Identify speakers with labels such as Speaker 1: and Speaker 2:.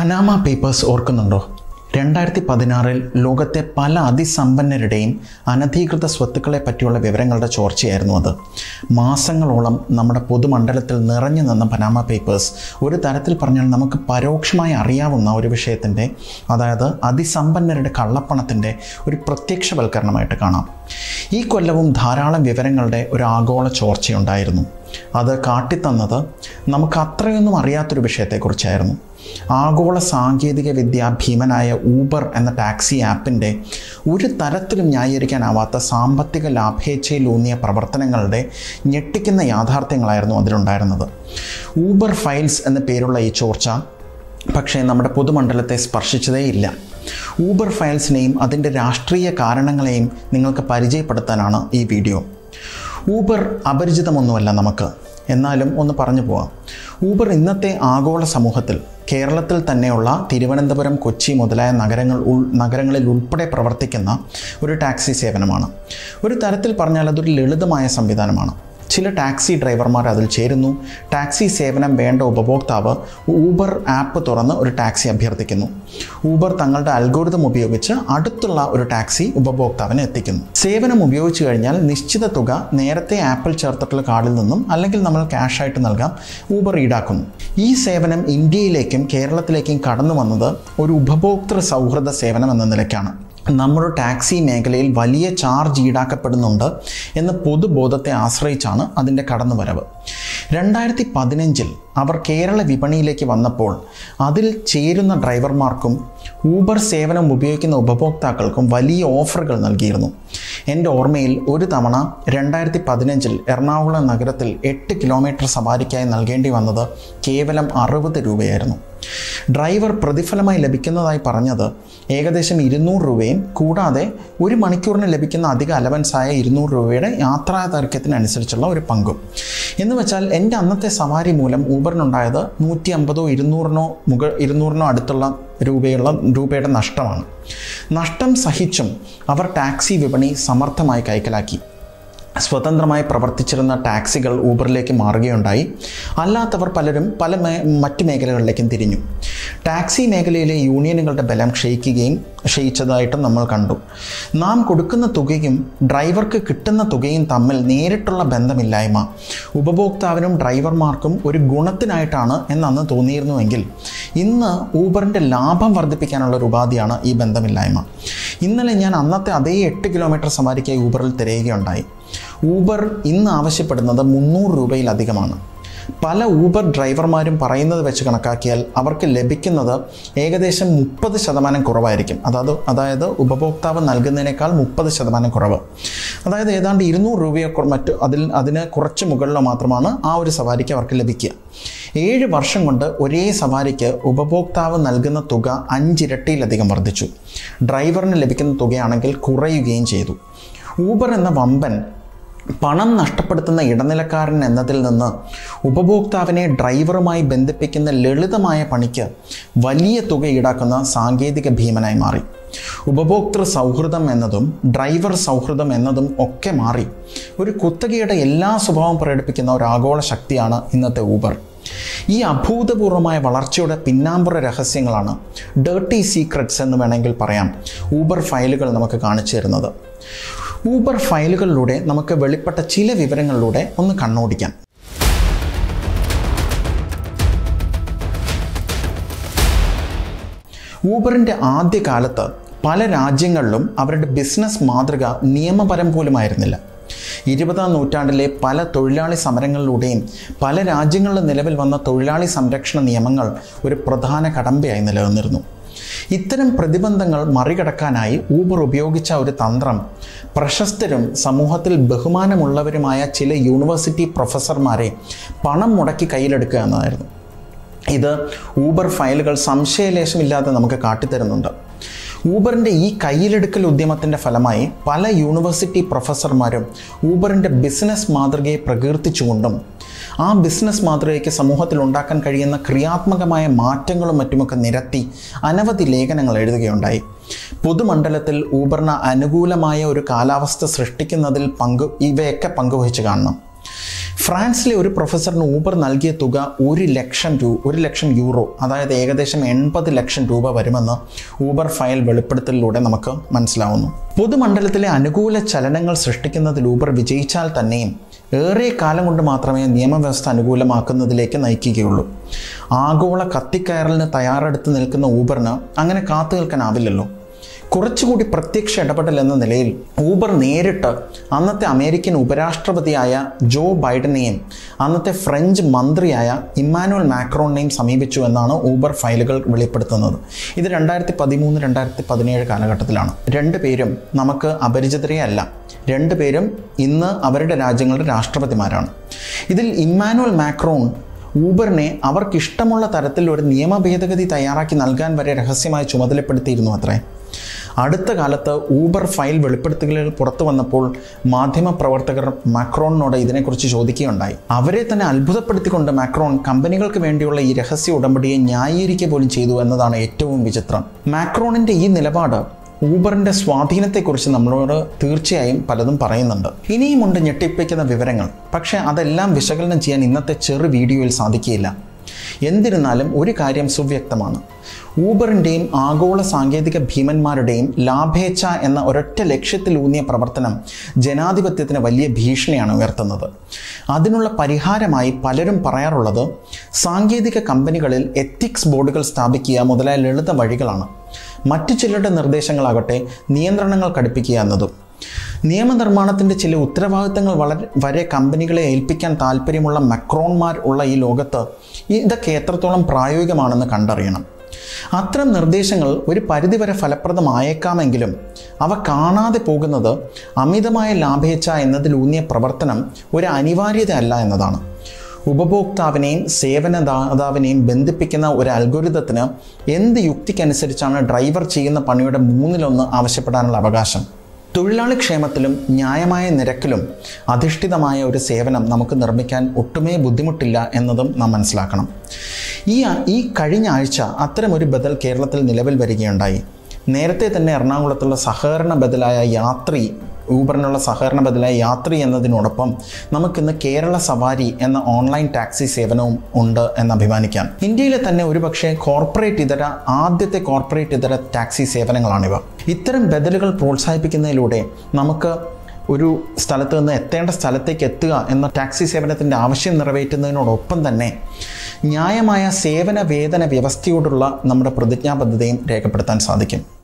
Speaker 1: Panama papers ഓർക്കുന്നുണ്ടോ രണ്ടായിരത്തി പതിനാറിൽ ലോകത്തെ പല അതിസമ്പന്നരുടെയും അനധികൃത സ്വത്തുക്കളെ പറ്റിയുള്ള വിവരങ്ങളുടെ ചോർച്ചയായിരുന്നു അത് മാസങ്ങളോളം നമ്മുടെ പൊതുമണ്ഡലത്തിൽ നിറഞ്ഞു നിന്ന പനാമ പേപ്പേഴ്സ് ഒരു തരത്തിൽ പറഞ്ഞാൽ നമുക്ക് പരോക്ഷമായി അറിയാവുന്ന ഒരു വിഷയത്തിൻ്റെ അതായത് അതിസമ്പന്നരുടെ കള്ളപ്പണത്തിൻ്റെ ഒരു പ്രത്യക്ഷവൽക്കരണമായിട്ട് കാണാം ഈ കൊല്ലവും ധാരാളം വിവരങ്ങളുടെ ഒരു ആഗോള ചോർച്ചയുണ്ടായിരുന്നു അത് കാട്ടിത്തന്നത് നമുക്ക് അത്രയൊന്നും അറിയാത്തൊരു വിഷയത്തെക്കുറിച്ചായിരുന്നു ആഗോള സാങ്കേതിക വിദ്യ ഭീമനായ ഊബർ എന്ന ടാക്സി ആപ്പിൻ്റെ ഒരു തരത്തിലും ന്യായീകരിക്കാനാവാത്ത സാമ്പത്തിക ലാഭേച്ഛയിലൂന്നിയ പ്രവർത്തനങ്ങളുടെ ഞെട്ടിക്കുന്ന യാഥാർത്ഥ്യങ്ങളായിരുന്നു അതിലുണ്ടായിരുന്നത് ഊബർ ഫയൽസ് എന്ന പേരുള്ള ഈ ചോർച്ച പക്ഷേ നമ്മുടെ പൊതുമണ്ഡലത്തെ സ്പർശിച്ചതേയില്ല ഊബർ ഫയൽസിനെയും അതിൻ്റെ രാഷ്ട്രീയ കാരണങ്ങളെയും നിങ്ങൾക്ക് പരിചയപ്പെടുത്താനാണ് ഈ വീഡിയോ ഊബർ അപരിചിതമൊന്നുമല്ല നമുക്ക് എന്നാലും ഒന്ന് പറഞ്ഞു പോവാം ഊബർ ഇന്നത്തെ ആഗോള സമൂഹത്തിൽ കേരളത്തിൽ തന്നെയുള്ള തിരുവനന്തപുരം കൊച്ചി മുതലായ നഗരങ്ങൾ ഉൾ നഗരങ്ങളിൽ ഉൾപ്പെടെ പ്രവർത്തിക്കുന്ന ഒരു ടാക്സി സേവനമാണ് ഒരു തരത്തിൽ പറഞ്ഞാൽ അതൊരു ലളിതമായ സംവിധാനമാണ് ചില ടാക്സി ഡ്രൈവർമാർ അതിൽ ചേരുന്നു ടാക്സി സേവനം വേണ്ട ഉപഭോക്താവ് ഊബർ ആപ്പ് തുറന്ന് ഒരു ടാക്സി അഭ്യർത്ഥിക്കുന്നു ഊബർ തങ്ങളുടെ അൽഗോരിതം ഉപയോഗിച്ച് അടുത്തുള്ള ഒരു ടാക്സി ഉപഭോക്താവിന് എത്തിക്കുന്നു സേവനം ഉപയോഗിച്ച് കഴിഞ്ഞാൽ നിശ്ചിത തുക നേരത്തെ ആപ്പിൽ ചേർത്തിട്ടുള്ള കാർഡിൽ നിന്നും അല്ലെങ്കിൽ നമ്മൾ ക്യാഷ് ആയിട്ട് നൽകാം ഊബർ ഈടാക്കുന്നു ഈ സേവനം ഇന്ത്യയിലേക്കും കേരളത്തിലേക്കും കടന്നു വന്നത് ഒരു ഉപഭോക്തൃ സൗഹൃദ സേവനം എന്ന നിലയ്ക്കാണ് നമ്മുടെ ടാക്സി മേഖലയിൽ വലിയ ചാർജ് ഈടാക്കപ്പെടുന്നുണ്ട് എന്ന പൊതുബോധത്തെ ആശ്രയിച്ചാണ് അതിൻ്റെ കടന്നുവരവ് രണ്ടായിരത്തി പതിനഞ്ചിൽ അവർ കേരള വിപണിയിലേക്ക് വന്നപ്പോൾ അതിൽ ചേരുന്ന ഡ്രൈവർമാർക്കും ഊബർ സേവനം ഉപയോഗിക്കുന്ന ഉപഭോക്താക്കൾക്കും വലിയ ഓഫറുകൾ നൽകിയിരുന്നു എൻ്റെ ഓർമ്മയിൽ ഒരു തവണ രണ്ടായിരത്തി പതിനഞ്ചിൽ എറണാകുളം നഗരത്തിൽ എട്ട് കിലോമീറ്റർ സവാരിക്കായി നൽകേണ്ടി വന്നത് കേവലം അറുപത് രൂപയായിരുന്നു ഡ്രൈവർ പ്രതിഫലമായി ലഭിക്കുന്നതായി പറഞ്ഞത് ഏകദേശം ഇരുന്നൂറ് രൂപയും കൂടാതെ ഒരു മണിക്കൂറിന് ലഭിക്കുന്ന അധിക അലവൻസായ ഇരുന്നൂറ് രൂപയുടെ യാത്രാ ദൈർഘ്യത്തിനനുസരിച്ചുള്ള ഒരു പങ്കും എന്ന് വെച്ചാൽ എൻ്റെ അന്നത്തെ സവാരി മൂലം ഊബറിനുണ്ടായത് നൂറ്റി അമ്പതോ ഇരുന്നൂറിനോ മുക ഇരുന്നൂറിനോ അടുത്തുള്ള രൂപയുള്ള രൂപയുടെ നഷ്ടമാണ് നഷ്ടം സഹിച്ചും അവർ ടാക്സി വിപണി സമർത്ഥമായി കൈക്കലാക്കി സ്വതന്ത്രമായി പ്രവർത്തിച്ചിരുന്ന ടാക്സികൾ ഊബറിലേക്ക് മാറുകയുണ്ടായി അല്ലാത്തവർ പലരും പല മേ മറ്റ് മേഖലകളിലേക്കും തിരിഞ്ഞു ടാക്സി മേഖലയിലെ യൂണിയനുകളുടെ ബലം ക്ഷയിക്കുകയും ക്ഷയിച്ചതായിട്ടും നമ്മൾ കണ്ടു നാം കൊടുക്കുന്ന തുകയും ഡ്രൈവർക്ക് കിട്ടുന്ന തുകയും തമ്മിൽ നേരിട്ടുള്ള ബന്ധമില്ലായ്മ ഉപഭോക്താവിനും ഡ്രൈവർമാർക്കും ഒരു ഗുണത്തിനായിട്ടാണ് എന്നന്ന് തോന്നിയിരുന്നുവെങ്കിൽ ഇന്ന് ഊബറിൻ്റെ ലാഭം വർദ്ധിപ്പിക്കാനുള്ള ഒരു ഉപാധിയാണ് ഈ ബന്ധമില്ലായ്മ ഇന്നലെ ഞാൻ അന്നത്തെ അതേ എട്ട് കിലോമീറ്റർ സവാരിക്കായി ഊബറിൽ തിരയുകയുണ്ടായി ഊബർ ഇന്ന് ആവശ്യപ്പെടുന്നത് മുന്നൂറ് രൂപയിലധികമാണ് പല ഊബർ ഡ്രൈവർമാരും പറയുന്നത് വെച്ച് കണക്കാക്കിയാൽ അവർക്ക് ലഭിക്കുന്നത് ഏകദേശം മുപ്പത് ശതമാനം കുറവായിരിക്കും അതായത് അതായത് ഉപഭോക്താവ് നൽകുന്നതിനേക്കാൾ മുപ്പത് ശതമാനം കുറവ് അതായത് ഏതാണ്ട് ഇരുന്നൂറ് രൂപയോ കുറ- മറ്റ് അതിൽ അതിന് കുറച്ച് മുകളിലോ മാത്രമാണ് ആ ഒരു സവാരിക്ക് അവർക്ക് ലഭിക്കുക ഏഴ് വർഷം കൊണ്ട് ഒരേ സവാരിക്ക് ഉപഭോക്താവ് നൽകുന്ന തുക അഞ്ചിരട്ടിയിലധികം വർദ്ധിച്ചു ഡ്രൈവറിന് ലഭിക്കുന്ന തുകയാണെങ്കിൽ കുറയുകയും ചെയ്തു ഊബർ എന്ന വമ്പൻ പണം നഷ്ടപ്പെടുത്തുന്ന ഇടനിലക്കാരൻ എന്നതിൽ നിന്ന് ഉപഭോക്താവിനെ ഡ്രൈവറുമായി ബന്ധിപ്പിക്കുന്ന ലളിതമായ പണിക്ക് വലിയ തുക ഈടാക്കുന്ന സാങ്കേതിക ഭീമനായി മാറി ഉപഭോക്തൃ സൗഹൃദം എന്നതും ഡ്രൈവർ സൗഹൃദം എന്നതും ഒക്കെ മാറി ഒരു കുത്തകയുടെ എല്ലാ സ്വഭാവം പ്രകടിപ്പിക്കുന്ന ഒരു ആഗോള ശക്തിയാണ് ഇന്നത്തെ ഊബർ ഈ അഭൂതപൂർവമായ വളർച്ചയുടെ പിന്നാമ്പുറ രഹസ്യങ്ങളാണ് ഡേർട്ടി സീക്രട്സ് എന്ന് വേണമെങ്കിൽ പറയാം ഊബർ ഫയലുകൾ നമുക്ക് കാണിച്ചു തരുന്നത് ഊബർ ഫയലുകളിലൂടെ നമുക്ക് വെളിപ്പെട്ട ചില വിവരങ്ങളിലൂടെ ഒന്ന് കണ്ണോടിക്കാം ഊബറിൻ്റെ ആദ്യകാലത്ത് പല രാജ്യങ്ങളിലും അവരുടെ ബിസിനസ് മാതൃക നിയമപരം പോലുമായിരുന്നില്ല ഇരുപതാം നൂറ്റാണ്ടിലെ പല തൊഴിലാളി സമരങ്ങളിലൂടെയും പല രാജ്യങ്ങളിൽ നിലവിൽ വന്ന തൊഴിലാളി സംരക്ഷണ നിയമങ്ങൾ ഒരു പ്രധാന കടമ്പയായി നിലനിന്നിരുന്നു ഇത്തരം പ്രതിബന്ധങ്ങൾ മറികടക്കാനായി ഊബർ ഉപയോഗിച്ച ഒരു തന്ത്രം പ്രശസ്തരും സമൂഹത്തിൽ ബഹുമാനമുള്ളവരുമായ ചില യൂണിവേഴ്സിറ്റി പ്രൊഫസർമാരെ പണം മുടക്കി കയ്യിലെടുക്കുക എന്നതായിരുന്നു ഇത് ഊബർ ഫയലുകൾ സംശയലേശമില്ലാതെ നമുക്ക് കാട്ടിത്തരുന്നുണ്ട് ഊബറിൻ്റെ ഈ കയ്യിലെടുക്കൽ ഉദ്യമത്തിൻ്റെ ഫലമായി പല യൂണിവേഴ്സിറ്റി പ്രൊഫസർമാരും ഊബറിൻ്റെ ബിസിനസ് മാതൃകയെ പ്രകീർത്തിച്ചുകൊണ്ടും ആ ബിസിനസ് മാതൃകയ്ക്ക് സമൂഹത്തിൽ ഉണ്ടാക്കാൻ കഴിയുന്ന ക്രിയാത്മകമായ മാറ്റങ്ങളും മറ്റുമൊക്കെ നിരത്തി അനവധി ലേഖനങ്ങൾ എഴുതുകയുണ്ടായി പൊതുമണ്ഡലത്തിൽ ഊബറിന് അനുകൂലമായ ഒരു കാലാവസ്ഥ സൃഷ്ടിക്കുന്നതിൽ പങ്ക് ഇവയൊക്കെ പങ്കുവഹിച്ച് കാണണം ഫ്രാൻസിലെ ഒരു പ്രൊഫസറിന് ഊബർ നൽകിയ തുക ഒരു ലക്ഷം രൂ ഒരു ലക്ഷം യൂറോ അതായത് ഏകദേശം എൺപത് ലക്ഷം രൂപ വരുമെന്ന് ഊബർ ഫയൽ വെളിപ്പെടുത്തലിലൂടെ നമുക്ക് മനസ്സിലാവുന്നു പൊതുമണ്ഡലത്തിലെ അനുകൂല ചലനങ്ങൾ സൃഷ്ടിക്കുന്നതിൽ ഊബർ വിജയിച്ചാൽ തന്നെയും ഏറെ കാലം കൊണ്ട് മാത്രമേ നിയമവ്യവസ്ഥ അനുകൂലമാക്കുന്നതിലേക്ക് നയിക്കുകയുള്ളൂ ആഗോള കത്തിക്കയറലിന് തയ്യാറെടുത്ത് നിൽക്കുന്ന ഊബറിന് അങ്ങനെ കാത്തു നിൽക്കാനാവില്ലല്ലോ കുറച്ചുകൂടി പ്രത്യക്ഷ ഇടപെടൽ എന്ന നിലയിൽ ഊബർ നേരിട്ട് അന്നത്തെ അമേരിക്കൻ ഉപരാഷ്ട്രപതിയായ ജോ ബൈഡനെയും അന്നത്തെ ഫ്രഞ്ച് മന്ത്രിയായ ഇമ്മാനുവൽ മാക്രോണിനെയും സമീപിച്ചു എന്നാണ് ഊബർ ഫയലുകൾ വെളിപ്പെടുത്തുന്നത് ഇത് രണ്ടായിരത്തി പതിമൂന്ന് രണ്ടായിരത്തി പതിനേഴ് കാലഘട്ടത്തിലാണ് രണ്ടുപേരും നമുക്ക് അപരിചിതരേ അല്ല രണ്ടുപേരും ഇന്ന് അവരുടെ രാജ്യങ്ങളുടെ രാഷ്ട്രപതിമാരാണ് ഇതിൽ ഇമ്മാനുവൽ മാക്രോൺ ഊബറിനെ അവർക്കിഷ്ടമുള്ള തരത്തിൽ ഒരു നിയമ ഭേദഗതി തയ്യാറാക്കി നൽകാൻ വരെ രഹസ്യമായി ചുമതലപ്പെടുത്തിയിരുന്നു അത്രേ അടുത്ത കാലത്ത് ഊബർ ഫയൽ വെളിപ്പെടുത്തലുകൾ പുറത്തു വന്നപ്പോൾ മാധ്യമപ്രവർത്തകർ മാക്രോണിനോട് ഇതിനെക്കുറിച്ച് ചോദിക്കുകയുണ്ടായി അവരെ തന്നെ അത്ഭുതപ്പെടുത്തിക്കൊണ്ട് മാക്രോൺ കമ്പനികൾക്ക് വേണ്ടിയുള്ള ഈ രഹസ്യ ഉടമ്പടിയെ ന്യായീകരിക്കുക പോലും ചെയ്തു എന്നതാണ് ഏറ്റവും വിചിത്രം മാക്രോണിൻ്റെ ഈ നിലപാട് ഊബറിൻ്റെ സ്വാധീനത്തെക്കുറിച്ച് നമ്മളോട് തീർച്ചയായും പലതും പറയുന്നുണ്ട് ഇനിയുമുണ്ട് ഞെട്ടിപ്പിക്കുന്ന വിവരങ്ങൾ പക്ഷേ അതെല്ലാം വിശകലനം ചെയ്യാൻ ഇന്നത്തെ ചെറു വീഡിയോയിൽ സാധിക്കുകയില്ല എന്നിരുന്നാലും ഒരു കാര്യം സുവ്യക്തമാണ് ഊബറിൻ്റെയും ആഗോള സാങ്കേതിക ഭീമന്മാരുടെയും ലാഭേച്ഛ എന്ന ഒരൊറ്റ ലക്ഷ്യത്തിലൂന്നിയ പ്രവർത്തനം ജനാധിപത്യത്തിന് വലിയ ഭീഷണിയാണ് ഉയർത്തുന്നത് അതിനുള്ള പരിഹാരമായി പലരും പറയാറുള്ളത് സാങ്കേതിക കമ്പനികളിൽ എത്തിക്സ് ബോർഡുകൾ സ്ഥാപിക്കുക മുതലായ ലളിത വഴികളാണ് മറ്റു ചിലരുടെ നിർദ്ദേശങ്ങളാകട്ടെ നിയന്ത്രണങ്ങൾ കടുപ്പിക്കുക എന്നതും നിയമനിർമ്മാണത്തിൻ്റെ ചില ഉത്തരവാദിത്തങ്ങൾ വളരെ വരെ കമ്പനികളെ ഏൽപ്പിക്കാൻ താല്പര്യമുള്ള മക്രോൺമാർ ഉള്ള ഈ ലോകത്ത് ഇതൊക്കെ എത്രത്തോളം പ്രായോഗികമാണെന്ന് കണ്ടറിയണം അത്തരം നിർദ്ദേശങ്ങൾ ഒരു പരിധിവരെ ഫലപ്രദമായേക്കാമെങ്കിലും അവ കാണാതെ പോകുന്നത് അമിതമായ ലാഭേച്ഛ എന്നതിലൂന്നിയ പ്രവർത്തനം ഒരു അനിവാര്യത അല്ല എന്നതാണ് ഉപഭോക്താവിനെയും സേവനദാതാവിനെയും ബന്ധിപ്പിക്കുന്ന ഒരു അൽഗോരിതത്തിന് എന്ത് യുക്തിക്കനുസരിച്ചാണ് ഡ്രൈവർ ചെയ്യുന്ന പണിയുടെ മൂന്നിലൊന്ന് ആവശ്യപ്പെടാനുള്ള അവകാശം തൊഴിലാളി ക്ഷേമത്തിലും ന്യായമായ നിരക്കിലും അധിഷ്ഠിതമായ ഒരു സേവനം നമുക്ക് നിർമ്മിക്കാൻ ഒട്ടുമേ ബുദ്ധിമുട്ടില്ല എന്നതും നാം മനസ്സിലാക്കണം ഈ ഈ കഴിഞ്ഞ ആഴ്ച അത്തരമൊരു ബദൽ കേരളത്തിൽ നിലവിൽ വരികയുണ്ടായി നേരത്തെ തന്നെ എറണാകുളത്തുള്ള സഹകരണ ബദലായ യാത്രി ഊബറിനുള്ള സഹകരണ ബദലായ യാത്രി എന്നതിനോടൊപ്പം നമുക്കിന്ന് കേരള സവാരി എന്ന ഓൺലൈൻ ടാക്സി സേവനവും ഉണ്ട് എന്ന് അഭിമാനിക്കാം ഇന്ത്യയിലെ തന്നെ ഒരുപക്ഷെ കോർപ്പറേറ്റ് ഇതര ആദ്യത്തെ കോർപ്പറേറ്റ് ഇതര ടാക്സി സേവനങ്ങളാണിവ ഇത്തരം ബദലുകൾ പ്രോത്സാഹിപ്പിക്കുന്നതിലൂടെ നമുക്ക് ഒരു സ്ഥലത്ത് നിന്ന് എത്തേണ്ട സ്ഥലത്തേക്ക് എത്തുക എന്ന ടാക്സി സേവനത്തിൻ്റെ ആവശ്യം നിറവേറ്റുന്നതിനോടൊപ്പം തന്നെ ന്യായമായ സേവന വേതന വ്യവസ്ഥയോടുള്ള നമ്മുടെ പ്രതിജ്ഞാബദ്ധതയും രേഖപ്പെടുത്താൻ സാധിക്കും